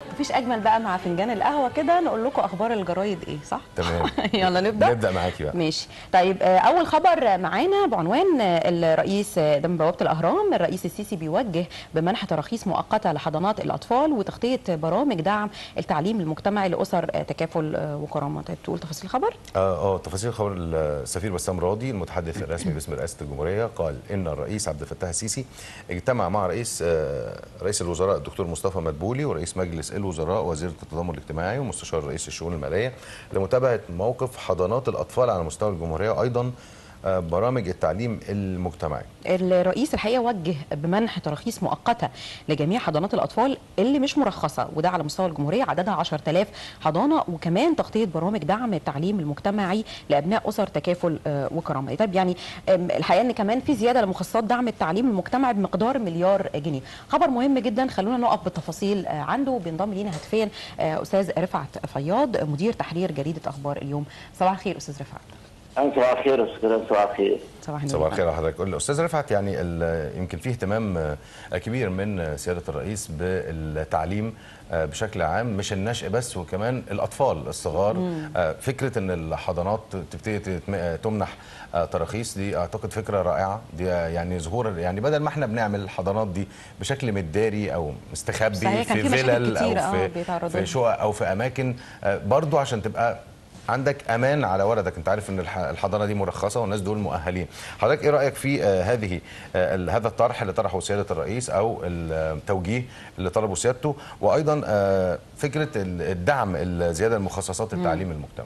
مفيش اجمل بقى مع فنجان القهوه كده نقول لكم اخبار الجرايد ايه صح تمام يلا نبدا نبدا معاكي بقى ماشي طيب آه، اول خبر معانا بعنوان آه، الرئيس آه، ده من بوابه الاهرام الرئيس السيسي بيوجه بمنح تراخيص مؤقته لحضانات الاطفال وتغطيه برامج دعم التعليم المجتمعي لاسر آه، تكافل آه، وكرامه طيب تقول تفاصيل الخبر اه اه تفاصيل خبر السفير بسام راضي المتحدث الرسمي باسم رئاسه الجمهوريه قال ان الرئيس عبد الفتاح السيسي اجتمع مع رئيس آه، رئيس الوزراء الدكتور مصطفى مدبولي ورئيس مجلس الوزراء وزيره التضامن الاجتماعي ومستشار رئيس الشؤون الماليه لمتابعه موقف حضانات الاطفال على مستوى الجمهوريه ايضا آه، برامج التعليم المجتمعي الرئيس الحقيقه وجه بمنح تراخيص مؤقته لجميع حضانات الاطفال اللي مش مرخصه وده على مستوى الجمهوريه عددها 10000 حضانه وكمان تغطيه برامج دعم التعليم المجتمعي لابناء اسر تكافل آه، وكرامه طيب يعني آم، الحقيقه ان كمان في زياده لمخصصات دعم التعليم المجتمعي بمقدار مليار جنيه خبر مهم جدا خلونا نقف بالتفاصيل آه، عنده بينضم لينا هاتفيا آه، استاذ رفعت فياض مدير تحرير جريده اخبار اليوم صباح الخير استاذ رفعت أنت صباح الخير يا أستاذ صباح الخير صباح النور صباح الخير على حضرتك قول لي، استاذ رفعت يعني ال- يمكن فيه اهتمام آه، كبير من آه، سياده الرئيس بالتعليم آه، بشكل عام مش النشء بس وكمان الاطفال الصغار آه، فكره ان الحضانات تبتدي تتم- آه، تمنح آه، تراخيص دي اعتقد فكره رائعه دي آه، يعني ظهور يعني بدل ما احنا بنعمل الحضانات دي بشكل مداري او مستخبي صحيح، كان في في مشاكل فيلل او كتير، آه، في بيتعرضوا في لها. شقق او في اماكن آه، برضو عشان تبقى عندك امان على ولدك انت عارف ان الح- الحضانه دي مرخصه والناس دول مؤهلين حضرتك ايه رايك في آه، هذه آه، ال- هذا الطرح اللي طرحه سياده الرئيس او التوجيه اللي طلبه سيادته وايضا آه، فكره ال- الدعم الزياده لمخصصات التعليم المجتمعي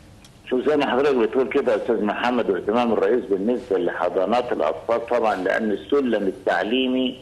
شوف زي ما حضرتك بتقول كده يا أستاذ محمد واهتمام الرئيس بالنسبة لحضانات الأطفال طبعا لأن السلم التعليمي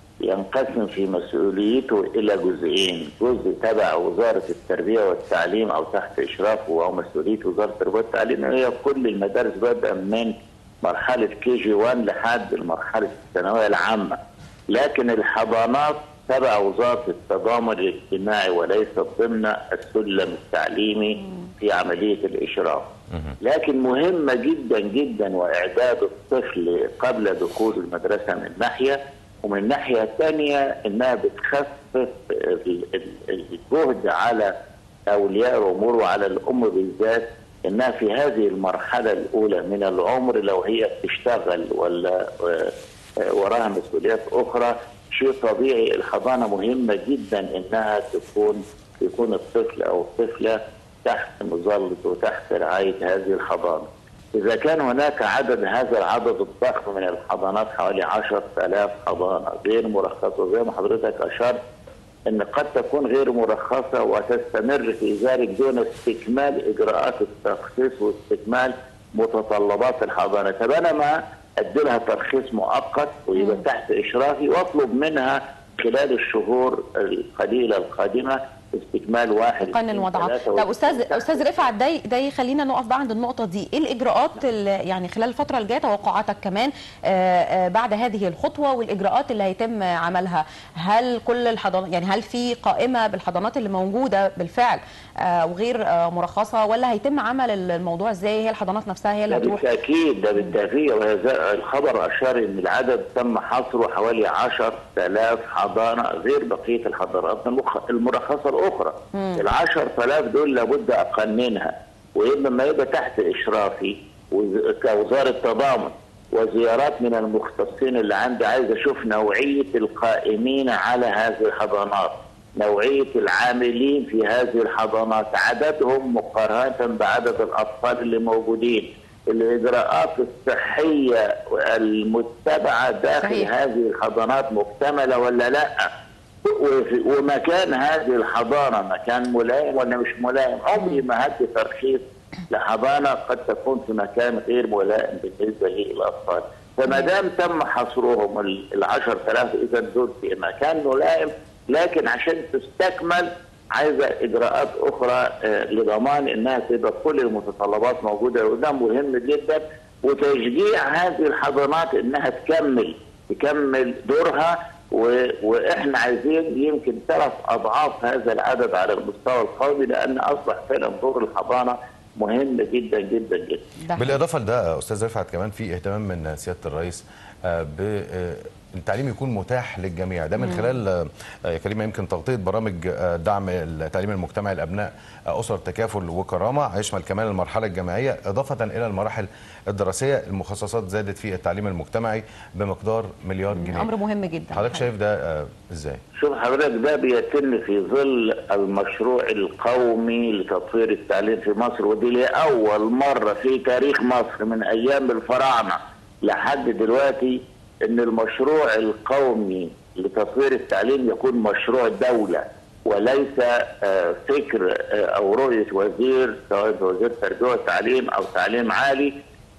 ينقسم في مسؤوليته إلى جزئين جزء تبع وزارة التربية والتعليم أو تحت إشرافه أو مسؤولية وزارة التربية والتعليم هي كل المدارس بدءا من مرحلة كي جي 1 لحد مرحلة الثانوية العامة لكن الحضانات تبع وزارة التضامن الاجتماعي وليست ضمن السلم التعليمي في عملية الإشراف لكن مهمة جدا جدا وإعداد الطفل قبل دخول المدرسة من ناحية ومن ناحية ثانية إنها بتخفف ال- ال- الجهد على أولياء الأمور وعلى الأم بالذات إنها في هذه المرحلة الأولى من العمر لو هي بتشتغل ولا آه، آه، وراها مسؤوليات أخرى شيء طبيعي الحضانة مهمة جدا إنها تكون يكون الطفل أو الطفلة تحت مظلة وتحت رعاية هذه الحضانة إذا كان هناك عدد هذا العدد الضخم من الحضانات حوالي 10000 حضانة غير مرخصة زي ما حضرتك أشرت أن قد تكون غير مرخصة وتستمر في ذلك دون استكمال إجراءات التخصيص واستكمال متطلبات الحضانة طب أنا ما أدي لها ترخيص مؤقت ويبقى تحت إشرافي وأطلب منها خلال الشهور القليلة القادمة استكمال واحد قانون اثنين، الوضعات ثلاثة طب استاذ استاذ رفعت ده ده يخلينا نقف بقى عند النقطه دي ايه الاجراءات اللي يعني خلال الفتره الجايه توقعاتك كمان آه، آه، بعد هذه الخطوه والاجراءات اللي هيتم عملها هل كل الحضانات يعني هل في قائمه بالحضانات اللي موجوده بالفعل آه، وغير آه، مرخصه ولا هيتم عمل الموضوع ازاي هي الحضانات نفسها هي اللي ده هتروح بالتأكيد ده بالتأكيد وهذا الخبر أشار أن العدد تم حصره حوالي 10000 حضانة غير بقية الحضانات المخ- المرخصة الأخرى ال 10000 دول لابد أقننها وإما ما يبقى تحت إشرافي وز- كوزارة تضامن وزيارات من المختصين اللي عندي عايز أشوف نوعية القائمين على هذه الحضانات نوعية العاملين في هذه الحضانات عددهم مقارنة بعدد الأطفال اللي موجودين الإجراءات الصحية المتبعة داخل صحيح. هذه الحضانات مكتملة ولا لا وفي- ومكان هذه الحضانة مكان ملائم ولا مش ملائم عمري ما هدي ترخيص لحضانة قد تكون في مكان غير ملائم بالنسبة للأطفال فما دام تم حصرهم ال 10000 إذا دول في مكان ملائم لكن عشان تستكمل عايزة إجراءات أخرى آه، لضمان إنها تبقى كل المتطلبات موجودة وده مهم جدا وتشجيع هذه الحضانات إنها تكمل تكمل دورها و... واحنا عايزين يمكن ثلاث اضعاف هذا العدد على المستوى القومي لان اصبح فعلا دور الحضانه مهم جدا جدا جدا. ده بالاضافه لده استاذ رفعت كمان في اهتمام من سياده الرئيس آه، ب آه، التعليم يكون متاح للجميع ده من خلال آه، يا كريمه يمكن تغطيه برامج آه، دعم التعليم المجتمعي لابناء آه، اسر تكافل وكرامه هيشمل كمان المرحله الجامعيه اضافه الى المراحل الدراسيه المخصصات زادت في التعليم المجتمعي بمقدار مليار جنيه امر مهم جدا حضرتك شايف ده آه، ازاي شوف حضرتك ده بيتم في ظل المشروع القومي لتطوير التعليم في مصر ودي لأول مرة في تاريخ مصر من أيام الفراعنة لحد دلوقتي إن المشروع القومي لتطوير التعليم يكون مشروع دولة وليس آه، فكر آه، أو رؤية وزير سواء وزير تربية وتعليم أو تعليم عالي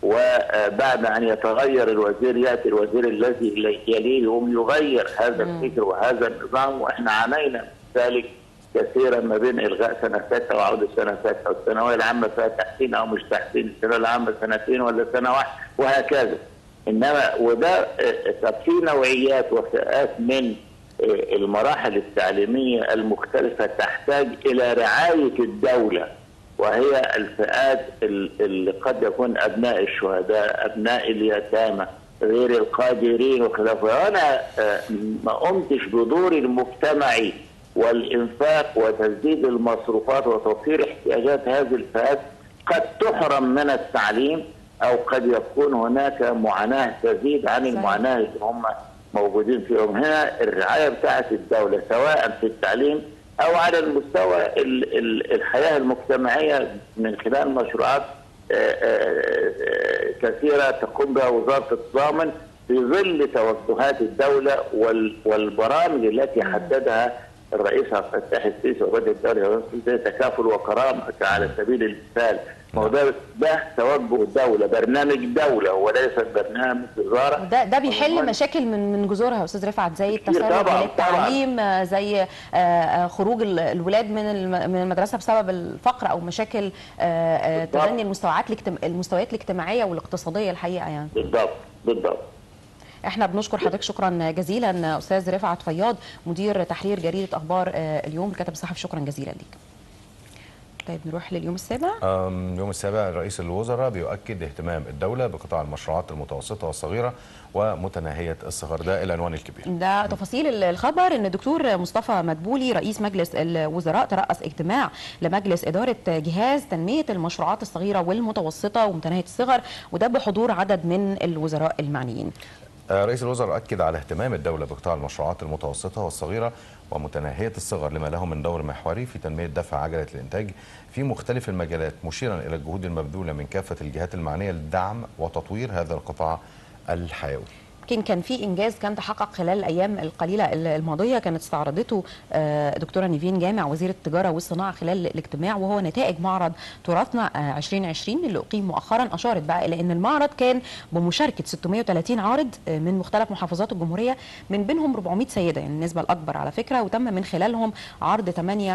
وبعد ان يتغير الوزير ياتي الوزير الذي يليه يقوم يغير هذا الفكر وهذا النظام واحنا عانينا من ذلك كثيرا ما بين الغاء سنه سته وعوده سنه سته والثانويه العامه فيها تحسين او مش تحسين الثانويه العامه سنتين ولا سنه واحده وهكذا انما وده آه، طب في نوعيات وفئات من آه، المراحل التعليميه المختلفه تحتاج الى رعايه الدوله وهي الفئات ال- اللي قد يكون ابناء الشهداء، ابناء اليتامى، غير القادرين وخلافه، وانا آه، ما قمتش بدوري المجتمعي والانفاق وتسديد المصروفات وتوفير احتياجات هذه الفئات قد تحرم من التعليم او قد يكون هناك معاناه تزيد عن صحيح. المعاناه اللي هم موجودين فيهم هنا الرعايه بتاعت الدوله سواء في التعليم او على المستوى ال- ال- الحياه المجتمعيه من خلال مشروعات آه، آه، آه، كثيره تقوم بها وزاره التضامن في ظل توجهات الدوله وال- والبرامج التي حددها الرئيس عبد الفتاح السيسي وبدأ الدوله زي تكافل وكرامه على سبيل المثال ما هو ده ده توجه الدوله برنامج دوله وليس برنامج وزاره ده ده بيحل مشاكل من من جذورها يا استاذ رفعت زي كتير التسرب طبعاً، للتعليم آه، زي آه، آه، خروج ال- الولاد من الم- من المدرسه بسبب الفقر او مشاكل آه، آه، بالضبط. تدني المستويات الاجتم- المستويات الاجتماعيه والاقتصاديه الحقيقه يعني بالضبط بالضبط احنا بنشكر حضرتك شكرا جزيلا استاذ رفعت فياض مدير تحرير جريده اخبار آه، اليوم الكاتب الصحفي شكرا جزيلا ليك طيب نروح لليوم السابع أم، يوم السابع رئيس الوزراء بيؤكد اهتمام الدولة بقطاع المشروعات المتوسطة والصغيرة ومتناهية الصغر ده العنوان الكبير ده تفاصيل ال- الخبر ان الدكتور مصطفى مدبولي رئيس مجلس الوزراء ترأس اجتماع لمجلس اداره جهاز تنميه المشروعات الصغيره والمتوسطه ومتناهيه الصغر وده بحضور عدد من الوزراء المعنيين آه، رئيس الوزراء أكد على اهتمام الدولة بقطاع المشروعات المتوسطة والصغيرة ومتناهية الصغر لما له من دور محوري في تنمية دفع عجلة الإنتاج في مختلف المجالات مشيرا إلى الجهود المبذولة من كافة الجهات المعنية لدعم وتطوير هذا القطاع الحيوي يمكن كان في انجاز كان تحقق خلال الايام القليله الماضيه كانت استعرضته آه، دكتوره نيفين جامع وزيره التجاره والصناعه خلال الاجتماع وهو نتائج معرض تراثنا آه، 2020 اللي اقيم مؤخرا اشارت بقى الى ان المعرض كان بمشاركه 630 عارض آه، من مختلف محافظات الجمهوريه من بينهم 400 سيده يعني النسبه الاكبر على فكره وتم من خلالهم عرض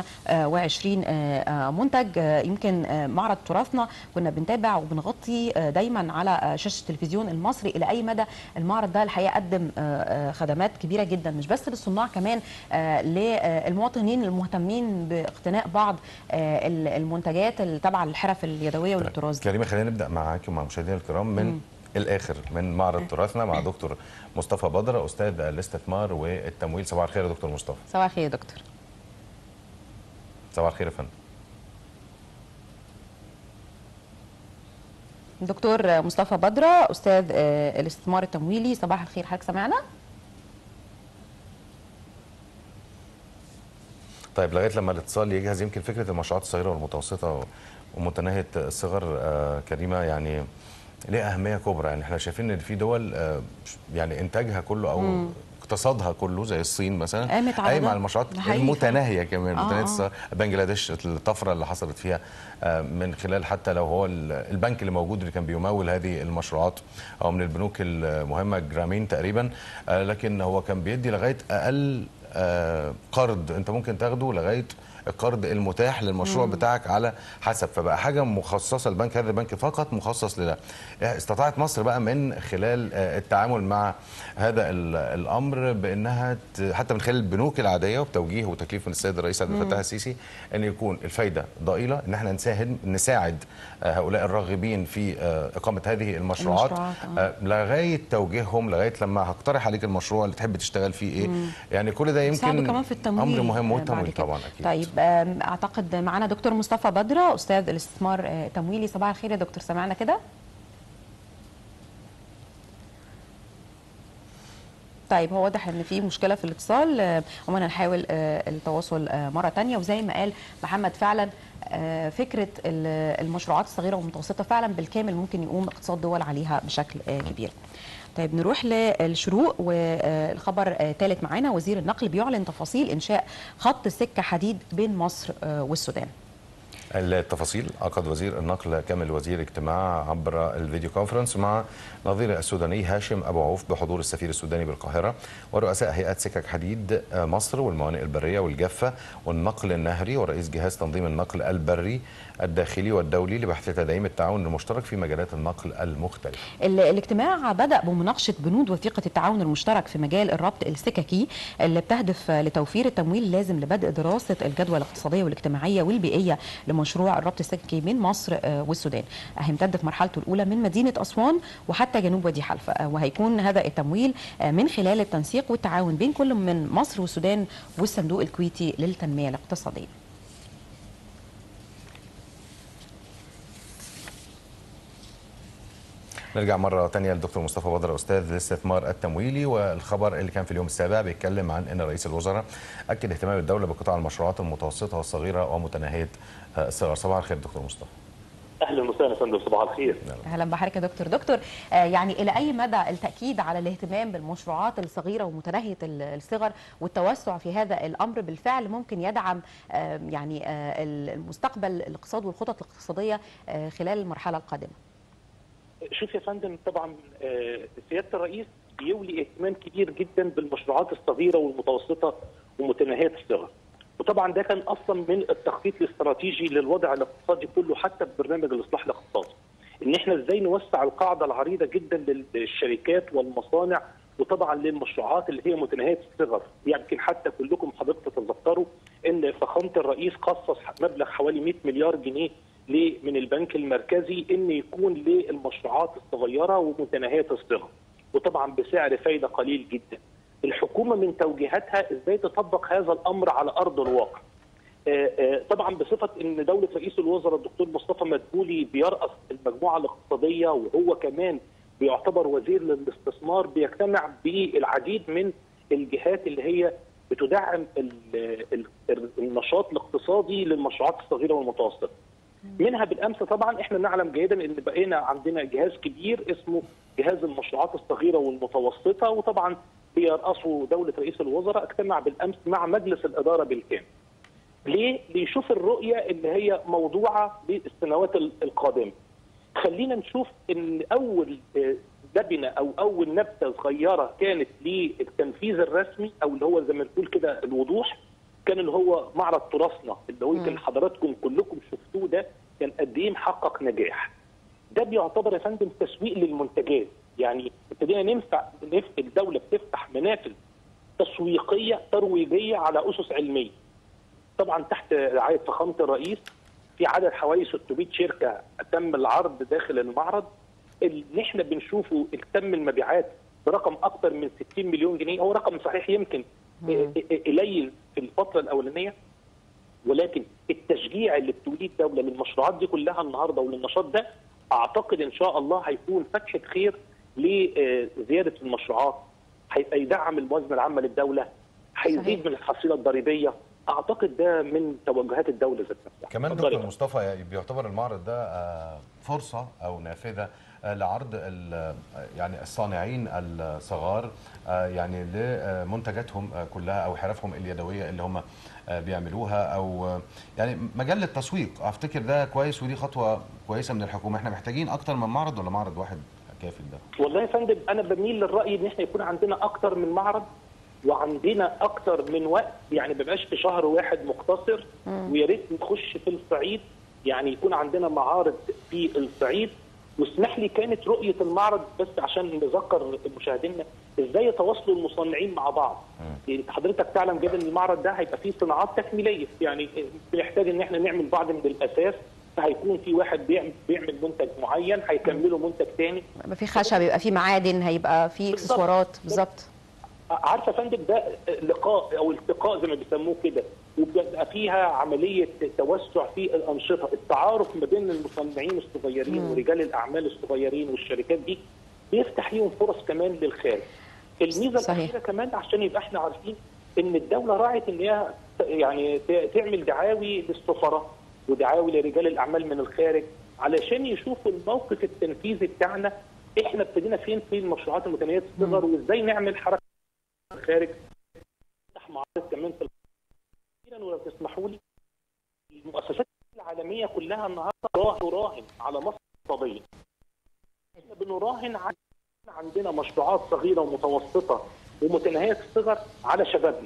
28 آه، آه، منتج آه، يمكن آه، معرض تراثنا كنا بنتابع وبنغطي آه، دايما على آه، شاشه التلفزيون المصري الى اي مدى المعرض ده الحقيقه قدم آه، آه، خدمات كبيره جدا مش بس للصناع كمان آه، للمواطنين المهتمين باقتناء بعض آه، المنتجات التابعه للحرف اليدويه والطراز دي. كريمة خلينا نبدأ معاك ومع مشاهدينا الكرام من الآخر من معرض تراثنا مع دكتور مصطفى بدر أستاذ الاستثمار والتمويل صباح الخير يا دكتور مصطفى صباح الخير يا دكتور صباح الخير يا فندم دكتور مصطفى بدرة أستاذ آه، الاستثمار التمويلي صباح الخير حضرتك سمعنا؟ طيب لغايه لما الاتصال يجهز يمكن فكره المشروعات الصغيره والمتوسطه ومتناهيه الصغر آه، كريمه يعني ليه اهميه كبرى يعني احنا شايفين ان في دول آه، يعني انتاجها كله او اقتصادها كله زي الصين مثلا قامت على قايم ده. على المشروعات ده حقيقي المتناهيه كمان آه، متناهيه آه. الصغر بنجلاديش الطفره اللي حصلت فيها آه، من خلال حتى لو هو ال- البنك اللي موجود اللي كان بيمول هذه المشروعات او من البنوك المهمه جرامين تقريبا آه، لكن هو كان بيدي لغايه اقل آه، قرض انت ممكن تاخده لغايه القرض المتاح للمشروع بتاعك على حسب فبقى حاجه مخصصه البنك هذا البنك فقط مخصص لده استطاعت مصر بقى من خلال آه، التعامل مع هذا ال- الامر بانها ت- حتى من خلال البنوك العاديه وبتوجيه وتكليف من السيد الرئيس عبد الفتاح السيسي ان يكون الفايده ضئيله ان احنا نساهم نساعد آه، هؤلاء الراغبين في آه، اقامه هذه المشروعات المشروعات، آه. آه، لغايه توجيههم لغايه لما هقترح عليك المشروع اللي تحب تشتغل فيه ايه يعني كل ده يساعدوا يمكن كمان في التمويل امر مهم آه، بعد والتمويل كده. طبعا اكيد طيب آم، اعتقد معانا دكتور مصطفى بدره استاذ الاستثمار آه، التمويلي صباح الخير يا دكتور سمعنا كده طيب هو واضح ان في مشكله في الاتصال آه، عموما هنحاول آه، التواصل آه، مره تانية وزي ما قال محمد فعلا آه، فكره ال- المشروعات الصغيره والمتوسطه فعلا بالكامل ممكن يقوم اقتصاد دول عليها بشكل آه، كبير طيب نروح للشروق والخبر ثالث معانا وزير النقل بيعلن تفاصيل انشاء خط سكه حديد بين مصر آه، والسودان التفاصيل عقد وزير النقل كامل وزير اجتماع عبر الفيديو كونفرنس مع نظير السوداني هاشم ابو عوف بحضور السفير السوداني بالقاهره ورؤساء هيئات سكك حديد مصر والموانئ البريه والجافه والنقل النهري ورئيس جهاز تنظيم النقل البري الداخلي والدولي لبحث تدعيم التعاون المشترك في مجالات النقل المختلفه. ال- الاجتماع بدأ بمناقشة بنود وثيقة التعاون المشترك في مجال الربط السككي اللي بتهدف لتوفير التمويل اللازم لبدء دراسة الجدوى الاقتصادية والاجتماعية والبيئية لمشروع الربط السككي بين مصر آه، والسودان هيمتد في مرحلته الأولى من مدينة أسوان وحتى جنوب وادي حلفا آه، وهيكون هذا التمويل آه، من خلال التنسيق والتعاون بين كل من مصر والسودان والصندوق الكويتي للتنمية الاقتصادية نرجع مرة تانية للدكتور مصطفى بدر أستاذ الاستثمار التمويلي والخبر اللي كان في اليوم السابع بيتكلم عن أن رئيس الوزراء أكد اهتمام الدولة بقطاع المشروعات المتوسطة والصغيرة ومتناهية آه، الصغر صباح الخير دكتور مصطفى اهلا وسهلا يا فندم صباح الخير اهلا بحضرتك يا دكتور دكتور آه، يعني الى اي مدى التاكيد على الاهتمام بالمشروعات الصغيره ومتناهيه ال- الصغر والتوسع في هذا الامر بالفعل ممكن يدعم آه، يعني آه، المستقبل الاقتصاد والخطط الاقتصاديه آه، خلال المرحله القادمه شوف يا فندم طبعا آه، سياده الرئيس بيولي اهتمام كبير جدا بالمشروعات الصغيره والمتوسطه ومتناهيه الصغر وطبعا ده كان اصلا من التخطيط الاستراتيجي للوضع الاقتصادي كله حتى في برنامج الاصلاح الاقتصادي ان احنا ازاي نوسع القاعده العريضه جدا للشركات والمصانع وطبعا للمشروعات اللي هي متناهيه الصغر يمكن حتى كلكم حضرتك تتذكروا ان فخامه الرئيس خصص مبلغ حوالي 100 مليار جنيه ل- من البنك المركزي ان يكون للمشروعات الصغيره ومتناهيه الصغر وطبعا بسعر فايده قليل جدا الحكومه من توجيهاتها ازاي تطبق هذا الامر على ارض الواقع آه، آه، طبعا بصفه ان دوله رئيس الوزراء الدكتور مصطفى مدبولي بيرأس المجموعه الاقتصاديه وهو كمان بيعتبر وزير للاستثمار بيجتمع بالعديد من الجهات اللي هي بتدعم ال- ال- النشاط الاقتصادي للمشروعات الصغيره والمتوسطه. منها بالامس طبعا احنا نعلم جيدا ان بقينا عندنا جهاز كبير اسمه جهاز المشروعات الصغيره والمتوسطه وطبعا بيرأسه دوله رئيس الوزراء اجتمع بالامس مع مجلس الاداره بالكامل. ليه؟ ليشوف الرؤيه اللي هي موضوعه للسنوات ال- القادمه. خلينا نشوف ان اول آه، لبنه او اول نبته صغيره كانت للتنفيذ الرسمي او اللي هو زي ما نقول كده الوضوح كان اللي هو معرض تراثنا اللي هو يمكن حضراتكم كلكم شفتوه ده كان قد ايه محقق نجاح. ده بيعتبر يا فندم تسويق للمنتجات يعني ابتدينا ننفع نف- الدوله بتفتح منافذ تسويقيه ترويجيه على اسس علميه. طبعا تحت رعايه فخامه الرئيس في عدد حوالي 600 شركه تم العرض داخل المعرض اللي احنا بنشوفه تم المبيعات برقم اكثر من 60 مليون جنيه هو رقم صحيح يمكن قليل في الفتره الاولانيه ولكن التشجيع اللي بتوليه الدوله للمشروعات دي كلها النهارده وللنشاط ده اعتقد ان شاء الله هيكون فتحه خير لزياده المشروعات هيبقى يدعم الموازنه العامه للدوله صحيح. هيزيد من الحصيله الضريبيه اعتقد ده من توجهات الدوله ذات نفسها كمان اتفضلي دكتور مصطفى يعني بيعتبر المعرض ده آه، فرصة أو نافذة آه، لعرض ال- يعني الصانعين الصغار آه، يعني لمنتجاتهم آه، كلها أو حرفهم اليدوية اللي هم آه، بيعملوها أو آه، يعني مجال للتسويق أفتكر ده كويس ودي خطوة كويسة من الحكومة احنا محتاجين أكتر من معرض ولا معرض واحد كافي ده؟ والله يا فندم انا بميل للراي ان احنا يكون عندنا اكتر من معرض وعندنا اكتر من وقت يعني ما بيبقاش في شهر واحد مقتصر ويا ريت نخش في الصعيد يعني يكون عندنا معارض في الصعيد واسمح لي كانت رؤيه المعرض بس عشان نذكر مشاهدينا ازاي يتواصلوا المصنعين مع بعض يعني حضرتك تعلم جدا ان المعرض ده هيبقى فيه صناعات تكميليه يعني بنحتاج ان احنا نعمل بعض من الاساس فهيكون في واحد بيعمل بيعمل منتج معين هيكمله منتج تاني يبقى في خشب يبقى في معادن هيبقى في بالظبط. اكسسوارات بالظبط عارفه يا فندم ده لقاء او التقاء زي ما بيسموه كده وبيبقى فيها عمليه توسع في الانشطه، التعارف ما بين المصنعين الصغيرين ورجال الاعمال الصغيرين والشركات دي بيفتح ليهم فرص كمان للخارج. الميزه صحيح. الاخيره كمان عشان يبقى احنا عارفين ان الدوله راعت ان هي يعني ت- تعمل دعاوي للسفراء ودعاوي لرجال الاعمال من الخارج علشان يشوفوا الموقف التنفيذي بتاعنا احنا ابتدينا فين في المشروعات المتناهيه الصغر وازاي نعمل حركه الخارج نفتح معارض كمان في الخارج. ولو تسمحوا لي المؤسسات العالميه كلها النهارده راه- تراهن على مصر الاقتصاديه. احنا بنراهن على عندنا مشروعات صغيره ومتوسطه ومتناهيه الصغر على شبابنا.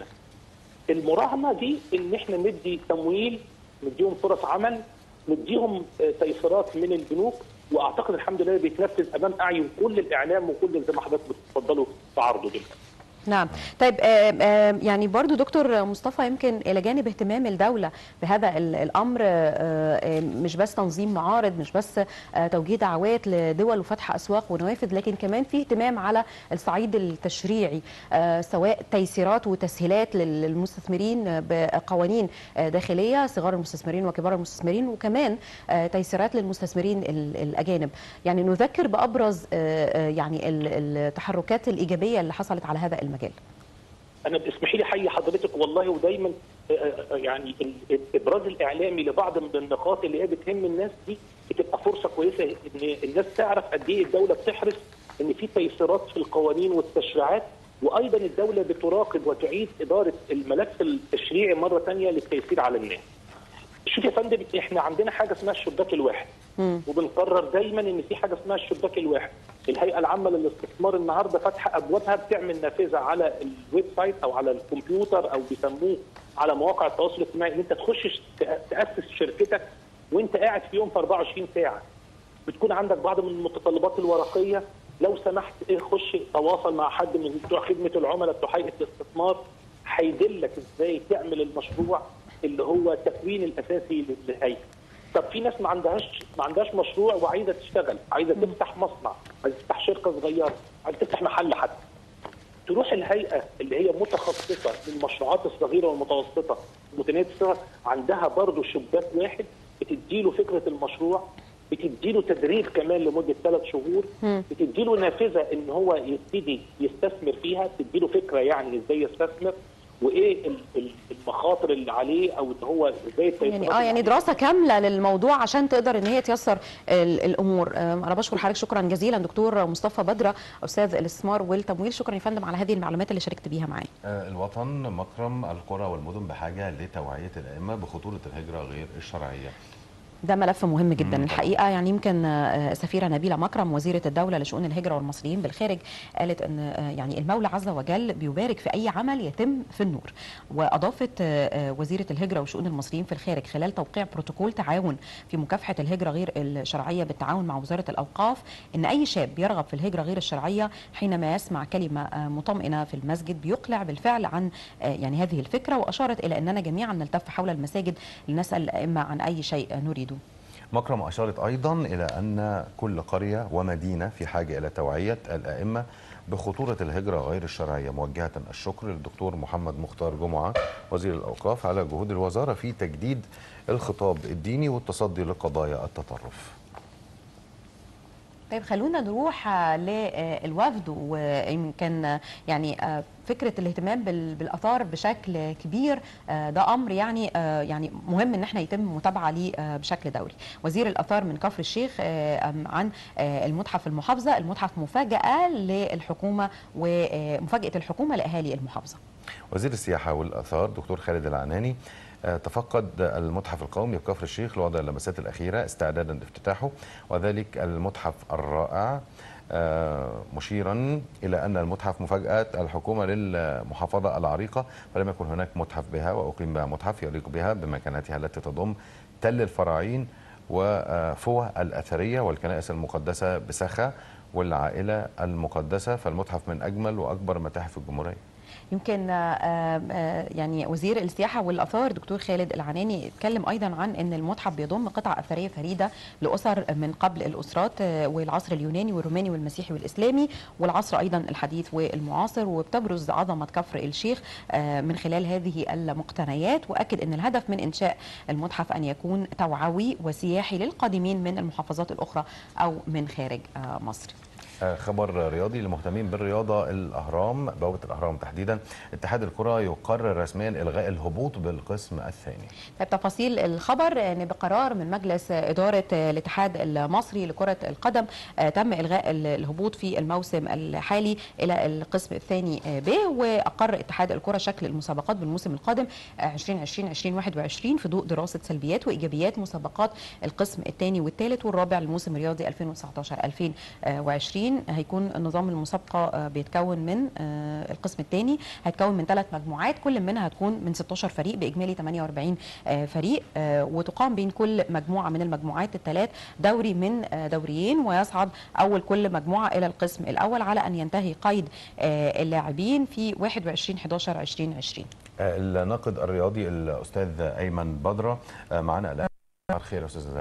المراهنه دي ان احنا ندي تمويل نديهم فرص عمل نديهم آه، تيسيرات من البنوك واعتقد الحمد لله بيتنفذ امام اعين كل الاعلام وكل زي ما حضرتك بتفضلوا في عرضه دلوقتي. نعم طيب آم، آم، يعني برضو دكتور مصطفى يمكن إلى جانب اهتمام الدولة بهذا ال- الأمر آه، آم، مش بس تنظيم معارض مش بس آه، توجيه دعوات لدول وفتح أسواق ونوافذ لكن كمان في اهتمام على الصعيد التشريعي آه، سواء تيسيرات وتسهيلات لل- للمستثمرين بقوانين آه، داخلية صغار المستثمرين وكبار المستثمرين وكمان آه، تيسيرات للمستثمرين ال- الأجانب يعني نذكر بأبرز آه، آه، يعني ال- التحركات الإيجابية اللي حصلت على هذا المجال انا باسمحي لي حي حضرتك والله ودايما آه، آه، يعني ال- الابراز الاعلامي لبعض من النقاط اللي هي بتهم الناس دي بتبقى فرصه كويسه ان الناس تعرف قد ايه الدوله بتحرص ان في تيسيرات في القوانين والتشريعات وايضا الدوله بتراقب وتعيد اداره الملف التشريعي مره ثانيه للتيسير على الناس. شوف يا فندم احنا عندنا حاجه اسمها الشباك الواحد وبنقرر دايما ان في حاجه اسمها الشباك الواحد الهيئه العامه للاستثمار النهارده فاتحه ابوابها بتعمل نافذه على الويب سايت او على الكمبيوتر او بيسموه على مواقع التواصل الاجتماعي ان انت تخش تاسس شركتك وانت قاعد في يوم في 24 ساعه بتكون عندك بعض من المتطلبات الورقيه لو سمحت إيه خش تواصل مع حد من بتوع خدمه العملاء بتوع هيئه الاستثمار هيدلك ازاي تعمل المشروع اللي هو التكوين الاساسي للهيئه. طب في ناس ما عندهاش ما عندهاش مشروع وعايزه تشتغل، عايزه تفتح مصنع، عايزه تفتح شركه صغيره، عايزه تفتح محل حتى. تروح الهيئه اللي هي متخصصه للمشروعات الصغيره والمتوسطه متناهيه الصغر عندها برضه شباك واحد بتديله فكره المشروع بتديله تدريب كمان لمده ثلاث شهور بتديله نافذه ان هو يبتدي يستثمر فيها بتديله فكره يعني ازاي يستثمر وايه ال- ال- المخاطر اللي عليه او ان هو ازاي يعني اه يعني دراسه كامله للموضوع عشان تقدر ان هي تيسر ال- الامور آم، انا بشكر حضرتك شكرا جزيلا دكتور مصطفى بدره استاذ الاستثمار والتمويل شكرا يا فندم على هذه المعلومات اللي شاركت بيها معايا آه، الوطن مكرم القرى والمدن بحاجه لتوعيه الائمه بخطوره الهجره غير الشرعيه ده ملف مهم جدا مم. الحقيقه يعني يمكن آه، السفيره نبيله مكرم وزيره الدوله لشؤون الهجره والمصريين بالخارج قالت ان آه، يعني المولى عز وجل بيبارك في اي عمل يتم في النور واضافت آه، آه، وزيره الهجره وشؤون المصريين في الخارج خلال توقيع بروتوكول تعاون في مكافحه الهجره غير الشرعيه بالتعاون مع وزاره الاوقاف ان اي شاب يرغب في الهجره غير الشرعيه حينما يسمع كلمه آه، مطمئنه في المسجد بيقلع بالفعل عن آه، يعني هذه الفكره واشارت الى اننا جميعا نلتف حول المساجد لنسال الائمه عن اي شيء نريده مكرم أشارت أيضا إلى أن كل قرية ومدينة في حاجة إلى توعية الأئمة بخطورة الهجرة غير الشرعية موجهة الشكر للدكتور محمد مختار جمعة وزير الأوقاف على جهود الوزارة في تجديد الخطاب الديني والتصدي لقضايا التطرف طيب خلونا نروح آه، للوفد ويمكن آه، يعني آه، فكره الاهتمام بال- بالاثار بشكل كبير آه، ده امر يعني آه، يعني مهم ان احنا يتم متابعه ليه آه، بشكل دوري. وزير الاثار من كفر الشيخ آه، أم عن آه، المتحف المحافظه، المتحف مفاجاه للحكومه ومفاجاه الحكومه لاهالي المحافظه. وزير السياحة والآثار دكتور خالد العناني آه، تفقد المتحف القومي بكفر الشيخ لوضع اللمسات الأخيرة استعدادا لافتتاحه وذلك المتحف الرائع آه، مشيرا الى ان المتحف مفاجاه الحكومه للمحافظه العريقه فلم يكن هناك متحف بها واقيم بها متحف يليق بها بمكانتها التي تضم تل الفراعين وفوة الأثرية والكنائس المقدسة بسخا والعائلة المقدسة فالمتحف من أجمل وأكبر متاحف الجمهورية يمكن آه، آه، يعني وزير السياحه والاثار دكتور خالد العناني اتكلم ايضا عن ان المتحف بيضم قطع اثريه فريده لاسر من قبل الاسرات آه، والعصر اليوناني والروماني والمسيحي والاسلامي والعصر ايضا الحديث والمعاصر وبتبرز عظمه كفر الشيخ آه، من خلال هذه المقتنيات واكد ان الهدف من انشاء المتحف ان يكون توعوي وسياحي للقادمين من المحافظات الاخرى او من خارج آه، مصر. آه، خبر رياضي للمهتمين بالرياضة الأهرام بوابة الأهرام تحديدا اتحاد الكرة يقرر رسميا إلغاء الهبوط بالقسم الثاني طيب تفاصيل الخبر ان بقرار من مجلس اداره الاتحاد المصري لكره القدم آه، تم الغاء ال- الهبوط في الموسم الحالي الى القسم الثاني آه، ب واقر اتحاد الكره شكل المسابقات بالموسم القادم آه، 2020 2021 في ضوء دراسه سلبيات وايجابيات مسابقات القسم الثاني والثالث والرابع للموسم الرياضي 2019 2020 هيكون نظام المسابقه آه، بيتكون من آه، القسم الثاني هيتكون من ثلاث مجموعات كل منها هتكون من 16 فريق باجمالي 48 آه، فريق آه، وتقام بين كل مجموعه من المجموعات الثلاث دوري من آه، دوريين ويصعد اول كل مجموعه الى القسم الاول على ان ينتهي قيد آه، اللاعبين في 21 11 2020 آه، الناقد الرياضي الأستاذ أيمن بدرة آه، معنا الآن صباح الخير يا أستاذ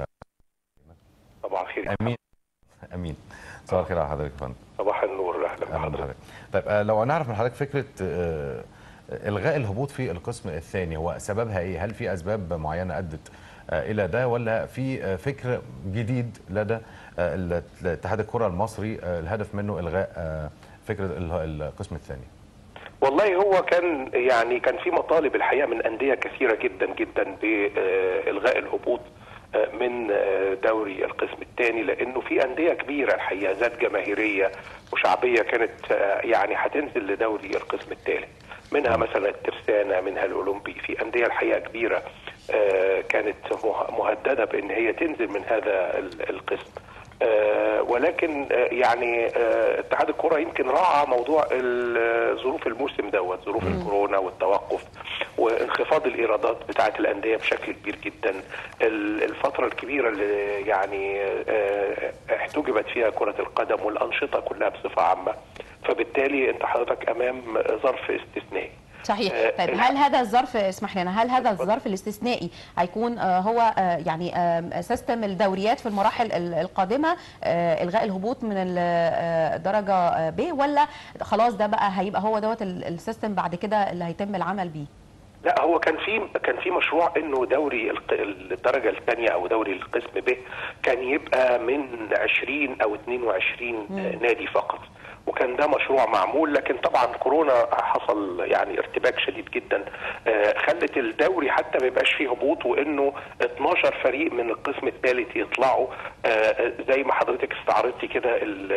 صباح الخير أمين أمين صباح الخير على حضرتك يا فندم صباح النور اهلا اهلا بحضرتك بحضرتك طيب آه، لو نعرف من حضرتك فكره آه، الغاء الهبوط في القسم الثاني هو سببها ايه هل في اسباب معينه ادت آه، الى ده ولا في آه، فكر جديد لدى آه، ال- اتحاد الكره المصري آه، الهدف منه الغاء آه، فكره ال- القسم الثاني والله هو كان يعني كان في مطالب الحقيقه من انديه كثيره جدا جدا بالغاء الهبوط آه، من آه، دوري القسم الثاني لانه في انديه كبيره الحقيقه ذات جماهيريه وشعبيه كانت آه، يعني هتنزل لدوري القسم الثالث منها مثلا الترسانه منها الاولمبي في انديه الحقيقه كبيره آه، كانت مه- مهدده بان هي تنزل من هذا ال- القسم آه، ولكن آه، يعني آه، اتحاد الكره يمكن راعى موضوع ال- ظروف الموسم دوت ظروف الكورونا والتوقف وانخفاض الايرادات بتاعه الانديه بشكل كبير جدا ال- الفتره الكبيره اللي يعني آه، احتجبت فيها كره القدم والانشطه كلها بصفه عامه فبالتالي انت حضرتك امام ظرف استثنائي صحيح آه، طيب الح- هل هذا الظرف اسمح لنا هل هذا الظرف الاستثنائي هيكون آه، هو آه، يعني آه، سيستم الدوريات في المراحل ال- القادمه آه، الغاء الهبوط من ال- آه، الدرجه آه، ب ولا خلاص ده بقى هيبقى هو دوت ال- السيستم بعد كده اللي هيتم العمل بيه لا هو كان في كان في مشروع انه دوري الق- الدرجه الثانيه او دوري القسم ب كان يبقى من 20 او 22 نادي فقط وكان ده مشروع معمول لكن طبعا كورونا حصل يعني ارتباك شديد جدا آه، خلت الدوري حتى ما يبقاش فيه هبوط وانه 12 فريق من القسم الثالث يطلعوا آه، زي ما حضرتك استعرضتي كده ال-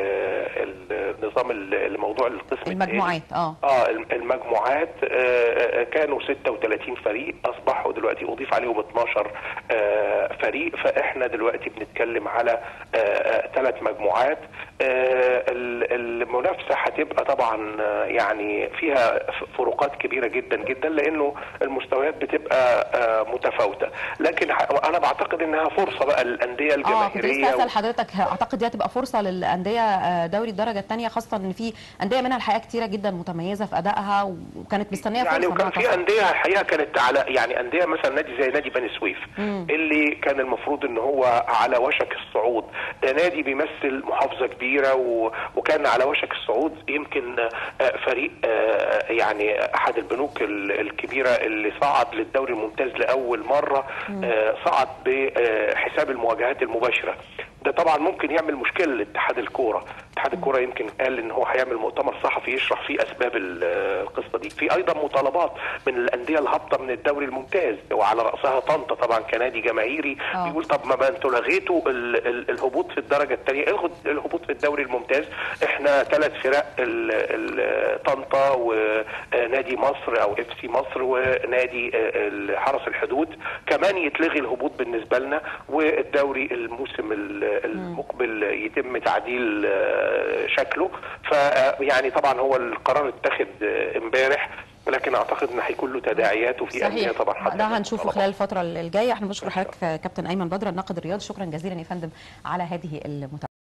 النظام الموضوع القسم الثالث. المجموعات اه اه الم- المجموعات آه، آه، كانوا 36 فريق اصبحوا دلوقتي اضيف عليهم 12 آه، فريق فاحنا دلوقتي بنتكلم على ثلاث مجموعات آه، ال- المنافسه هتبقى طبعا آه، يعني فيها ف- فروقات كبيره جدا جدا لانه المستويات بتبقى آه، متفاوته لكن ح- انا بعتقد انها فرصه بقى للانديه اه كنت الجماهيريه لسه اسال حضرتك اعتقد دي هتبقى فرصه للانديه آه، دوري الدرجه الثانيه خاصه ان في انديه منها الحقيقه كتيره جدا متميزه في ادائها وكانت مستنيه فرصه يعني وكان إنها في تصعد. انديه الحقيقه كانت على يعني انديه مثلا نادي زي نادي بني سويف اللي كان المفروض ان هو على وشك الصعود ده نادي بيمثل محافظه كبيره و... وكان على وشك الصعود يمكن آه، فريق آه، يعني احد البنوك ال- الكبيره اللي صعد للدوري الممتاز لاول مره آه، صعد بحساب المواجهات المباشره ده طبعا ممكن يعمل مشكله لاتحاد الكوره اتحاد الكوره يمكن قال ان هو هيعمل مؤتمر صحفي يشرح فيه اسباب ال- القصه دي في ايضا مطالبات من الانديه الهابطه من الدوري الممتاز وعلى راسها طنطا طبعا كنادي جماهيري آه. بيقول طب ما ما انتوا لغيتوا ال- ال- الهبوط في الدرجه الثانيه الغوا الهبوط في الدوري الممتاز احنا ثلاث فرق ال- ال- طنطا ونادي مصر او اف سي مصر ونادي ال- حرس الحدود كمان يتلغي الهبوط بالنسبه لنا والدوري الموسم ال- المقبل يتم تعديل آه، شكله فيعني طبعا هو القرار اتخذ آه، امبارح لكن اعتقد ان هيكون له تداعيات وفي انديه صحيح طبعا ده هتعمل هنشوفه طلبات. خلال الفتره الجايه احنا بنشكر حضرتك كابتن ايمن بدر الناقد الرياضي شكرا جزيلا يا فندم على هذه المتابعه